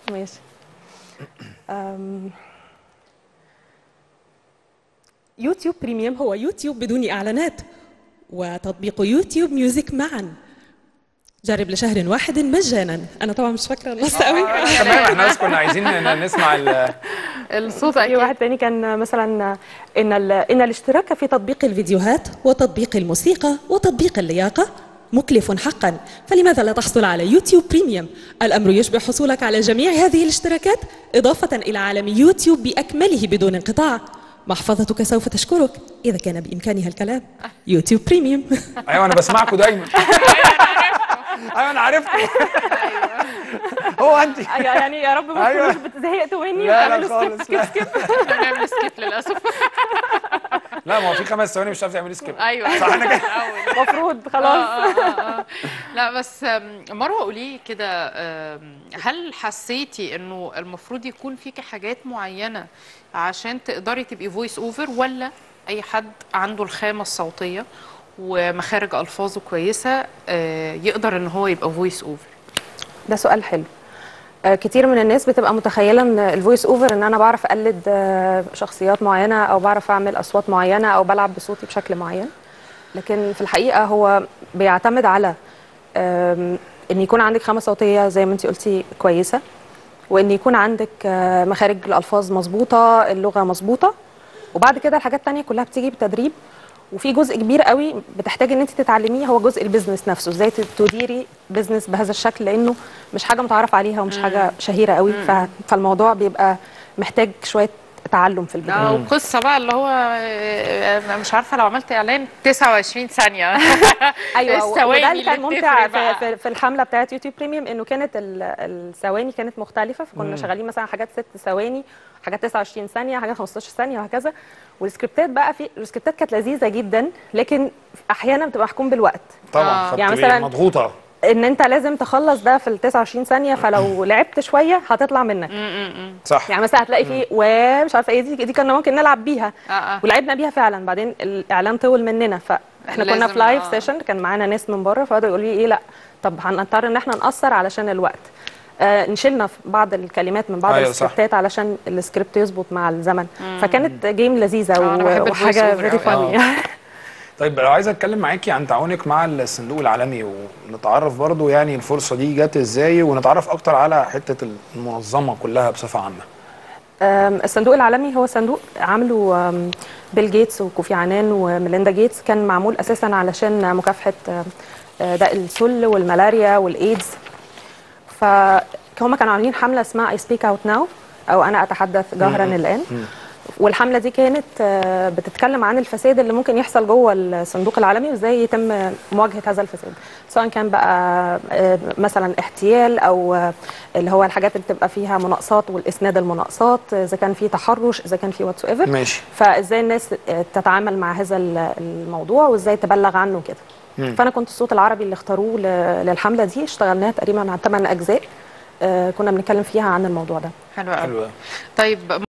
ماشي أم، يوتيوب بريميوم هو يوتيوب بدون إعلانات وتطبيق يوتيوب ميوزك معا جرب لشهر واحد مجانا أنا طبعا مش فاكرة النص قوي تمام احنا بس كنا عايزين ن- نسمع ال- الصوت في اكيد واحد تاني كان مثلا إن ال- إن الاشتراك في تطبيق الفيديوهات وتطبيق الموسيقى وتطبيق اللياقة مكلف حقا فلماذا لا تحصل على يوتيوب بريميوم الأمر يشبه حصولك على جميع هذه الاشتراكات إضافة إلى عالم يوتيوب بأكمله بدون انقطاع محفظتك سوف تشكرك إذا كان بإمكانها الكلام يوتيوب بريميوم ايوه انا بسمعكم دايما ايوه انا عرفت هو انت يعني يا رب ما أيوة. تكونوش بتزهقتوا مني لا لا وتعملوا خالص لا. هنعمل سكيب للاسف لا ما هو في خمس ثواني مش هتعرف تعملي سكيب ايوه صح انا كده الأول. المفروض آه، خلاص آه، آه، آه. لا بس آم، مروه قولي لي كده آم، هل حسيتي انه المفروض يكون فيكي حاجات معينه عشان تقدري تبقي فويس اوفر ولا اي حد عنده الخامه الصوتيه ومخارج الفاظه كويسه آه، يقدر ان هو يبقى فويس اوفر ده سؤال حلو آه، كتير من الناس بتبقى متخيله ان الفويس اوفر ان انا بعرف اقلد آه، شخصيات معينه او بعرف اعمل اصوات معينه او بلعب بصوتي بشكل معين لكن في الحقيقه هو بيعتمد على آم، ان يكون عندك خامه صوتيه زي ما انت قلتي كويسه وان يكون عندك آه، مخارج الالفاظ مظبوطه اللغه مظبوطه وبعد كده الحاجات التانية كلها بتيجي بالتدريب وفي جزء كبير قوي بتحتاج ان انت تتعلميه هو جزء البيزنس نفسه ازاي تديري بيزنس بهذا الشكل لانه مش حاجه متعارف عليها ومش حاجه شهيره قوي ف- فالموضوع بيبقى محتاج شويه تعلم في البدايه اه وقصه بقى اللي هو آه، أنا مش عارفه لو عملت اعلان 29 ثانيه ايوه و- الثواني وده اللي كان اللي ممتع بتفرق في, بقى. في, في الحمله بتاعت يوتيوب بريميوم انه كانت ال- الثواني كانت مختلفه فكنا شغالين مثلا حاجات ست ثواني حاجات 29 ثانيه حاجات 15 ثانيه وهكذا والسكريبتات بقى في السكريبتات كانت لذيذه جدا لكن احيانا بتبقى محكوم بالوقت طبعا آه. فبتبقي يعني مثلاً- مضغوطه ان انت لازم تخلص ده في ال 29 ثانيه فلو لعبت شويه هتطلع منك صح يعني مثلا هتلاقي فيه ومش عارفه ايه دي دي كنا ممكن نلعب بيها آه، آه. ولعبنا بيها فعلا بعدين الاعلان طول مننا فاحنا كنا لازم، في لايف آه. سيشن كان معانا ناس من بره فقعدوا يقولوا لي ايه لا طب هنضطر ان احنا نقصر علشان الوقت آه نشيلنا في بعض الكلمات من بعض أيوة، صح. السكريبتات علشان السكريبت يظبط مع الزمن فكانت جيم لذيذه آه، أنا بحب و- الفويس وحاجه أوفر فيري أوي. فاني طيب لو عايز اتكلم معاكي عن تعاونك مع الصندوق العالمي ونتعرف برضو يعني الفرصه دي جت ازاي ونتعرف اكتر على حته المنظمه كلها بصفه عامه أم، الصندوق العالمي هو صندوق عامله أم، بيل جيتس وكوفي عنان وميليندا جيتس كان معمول اساسا علشان مكافحه أم، أه، داء السل والملاريا والايدز فهم كانوا عاملين حمله اسمها اي سبيك اوت ناو او انا اتحدث جهرا الان والحمله دي كانت أه، بتتكلم عن الفساد اللي ممكن يحصل جوه الصندوق العالمي وازاي يتم مواجهه هذا الفساد سواء كان بقى أه، مثلا احتيال او أه، اللي هو الحاجات اللي بتبقى فيها مناقصات والاسناد المناقصات اذا كان في تحرش اذا كان في واتس ايفر ماشي فازاي الناس آه، تتعامل مع هذا ال- الموضوع وازاي تبلغ عنه كده فانا كنت الصوت العربي اللي اختاروه ل- للحمله دي اشتغلناها تقريبا على 8 اجزاء آه، كنا بنتكلم فيها عن الموضوع ده حلو قوي حلو أوي. طيب